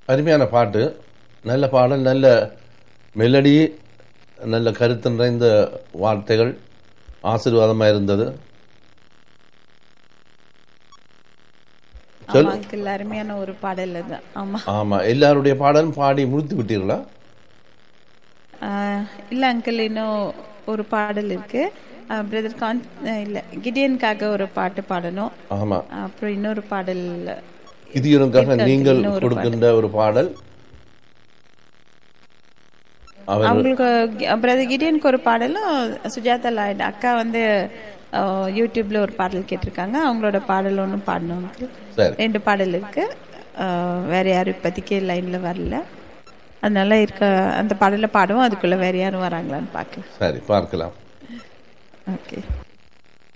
அருமையான பாட்டு நல்ல பாடல் நல்ல மெலடி நல்ல கருத்து நிறைந்த வார்த்தைகள் ஆசீர்வாதமாக இருந்தது சொல் ஆமா அங்கிள் அருமையான ஒரு பாடல் அது ஆமா ஆமாம் எல்லாருடைய பாடலும் பாடி முடித்து விட்டீர்களா ஆஹ் இல்ல அங்கிள் இன்னும் ஒரு பாடல் இருக்கு பிரதர் கான் அஹ் இல்ல கிடியனுக்காக ஒரு பாட்டு பாடணும் ஆமாம் அப்புறம் இன்னொரு பாடல் கிதியனுக்காக இருக்கு, நீங்கள் இன்னும் ஒரு கொடுக்கின்ற ஒரு பாடல் அவர் அவங்களுக்கு பிரதர் கிடியனுக்கு ஒரு பாடலும் சுஜாதா லாய்டு அக்கா வந்து அஹ், யூடியூப்ல ஒரு பாடல் கேட்டிருக்காங்க அவங்களோட பாடல் ஒன்றும் பாடணும் uncle. சரி ரெண்டு பாடல் இருக்கு அஹ், வேற யாரும் இப்போதைக்கு லைன்ல வரல அதனால இருக்க அந்த பாடலை பாடுவோம் அதுக்குள்ள வேற யாரும் வராங்களான்னு பார்க்கலாம் சரி பார்க்கலாம் ஓகே